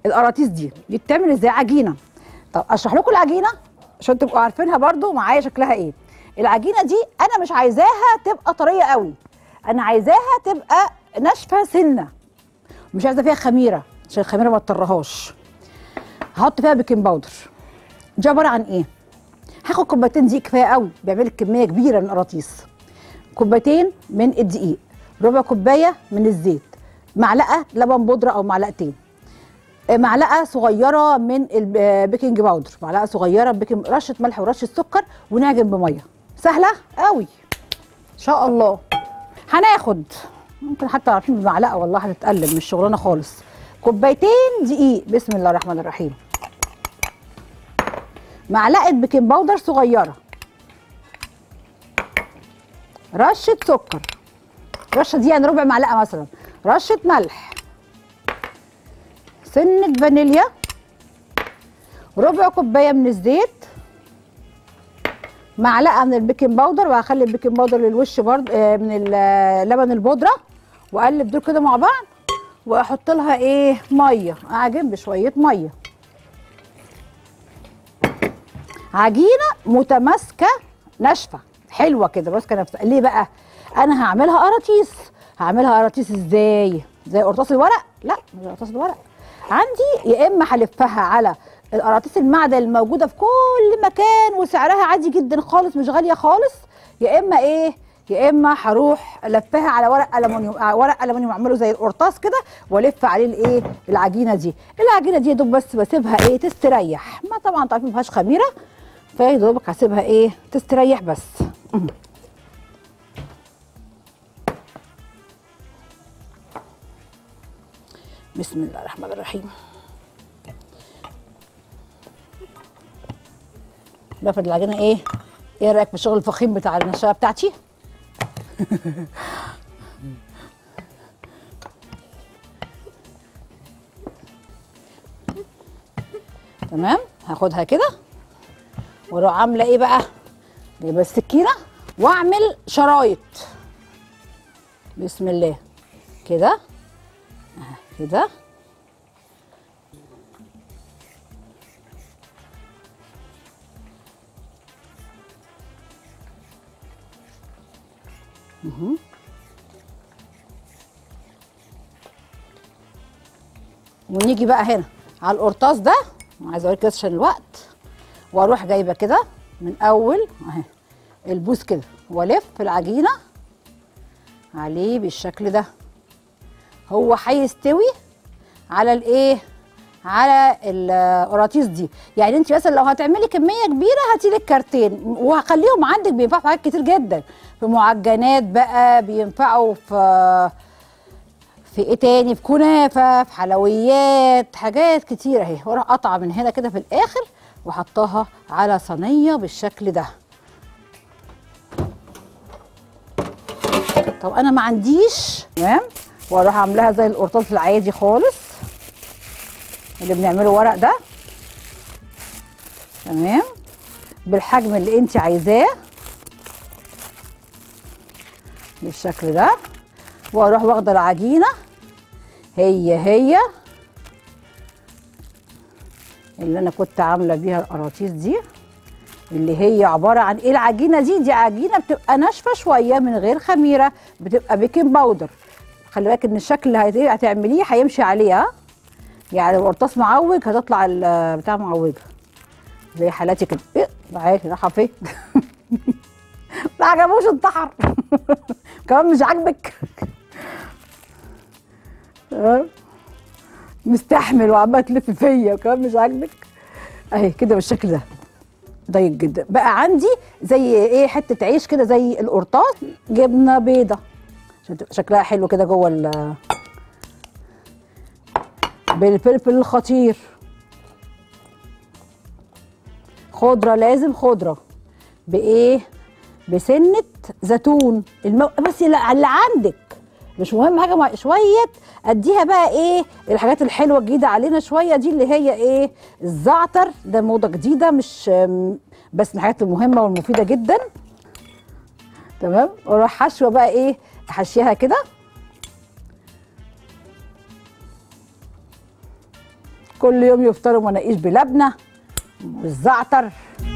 القراطيس دي دي بتعمل ازاي عجينه طب اشرح لكم العجينه عشان تبقوا عارفينها برضو معايا شكلها ايه العجينه دي انا مش عايزاها تبقى طريه قوي انا عايزاها تبقى ناشفه سنه مش عايزه فيها خميره عشان الخميره ما تطرهاش هحط فيها بيكنج باودر دي عباره عن ايه هاخد كوبايتين دقيق كفايه قوي بيعمل لك كميه كبيره من القراطيس كوبايتين من الدقيق ربع كوبايه من الزيت معلقه لبن بودره او معلقتين آه، معلقه صغيره من البيكنج باودر معلقه صغيره بيكنج رشه ملح ورشه سكر ونعجن بميه سهله قوي ان شاء الله هناخد ممكن حتى عارفين بمعلقه والله هتتقلب مش شغلانه خالص كوبايتين دقيق بسم الله الرحمن الرحيم معلقه بيكنج باودر صغيره رشه سكر رشه دي يعني ربع معلقه مثلا رشه ملح سنه فانيليا ربع كوبايه من الزيت معلقه من البيكنج باودر وهخلي البيكنج باودر للوش برضه آه، من ال- لبن البودره واقلب دول كده مع بعض واحط لها ايه ميه اعجن بشويه ميه عجينه متماسكه ناشفه حلوه كده ماسكه نفسها ليه بقى انا هعملها قراطيس هعملها قراطيس ازاي زي قرطاس الورق لا مش قرطاس الورق عندي يا اما هلفها على القراطيس المعدن الموجوده في كل مكان وسعرها عادي جدا خالص مش غاليه خالص يا اما ايه يا اما هروح الفها على ورق الومنيوم آه، ورق الومنيوم اعمله زي القرطاس كده والف عليه الايه العجينه دي العجينه دي يا دوب بس بسيبها ايه تستريح ما طبعا انتوا عارفين ما فيهاش خميره فيا دوبك هسيبها ايه تستريح بس بسم الله الرحمن الرحيم بفرد العجينه ايه ايه رايك في الشغل الفخيم بتاع النشاره بتاعتي تمام هاخدها كده واروح عامله ايه بقى جايبه السكينه واعمل شرايط بسم الله كده آه، كده مهم. ونيجي بقى هنا على القرطاس ده عايزه اوريك بس عشان الوقت واروح جايبه كده من اول اهي البوس كده والف العجينه عليه بالشكل ده هو هيستوي على الايه على القراطيس دي يعني انت مثلا لو هتعملي كميه كبيره هاتي لك كارتين وهخليهم عندك بينفعوا في حاجات كتير جدا في معجنات بقى بينفعوا في في ايه تاني في كنافه في حلويات حاجات كتير اهي واروح قطعه من هنا كده في الاخر واحطها على صينيه بالشكل ده طب انا ما عنديش تمام واروح عاملاها زي القرطاس العادي خالص اللي بنعمله ورق ده تمام بالحجم اللي انت عايزاه بالشكل ده واروح واخده العجينه هي هي اللي انا كنت عامله بيها القراطيس دي اللي هي عباره عن ايه العجينه دي دي عجينه بتبقى ناشفه شويه من غير خميره بتبقى بيكنج باودر خلي بالك ان الشكل اللي هت- هتعمليه هيمشي عليه ها يعني لو القرطاس معوج هتطلع ال- بتاع معوجه زي حالاتي كده ايه تعالي رايحه فين ما عجبوش انتحر كمان مش عاجبك تمام مستحمل وعمال تلف فيا وكمان مش عاجبك اهي كده بالشكل ده ضيق جدا بقى عندي زي ايه حته عيش كده زي القرطاس جبنه بيضه عشان تبقى شكلها حلو كده جوه ال بالفلفل الخطير خضره لازم خضره بايه بسنه زيتون المو... بس اللي اللي عندك مش مهم حاجه مع... شويه اديها بقى ايه الحاجات الحلوه الجديده علينا شويه دي اللي هي ايه الزعتر ده موضه جديده مش م- بس من الحاجات المهمه والمفيده جدا تمام واروح حشوه بقى ايه احشيها كده كل يوم يفطروا مناقيش بلبنه بالزعتر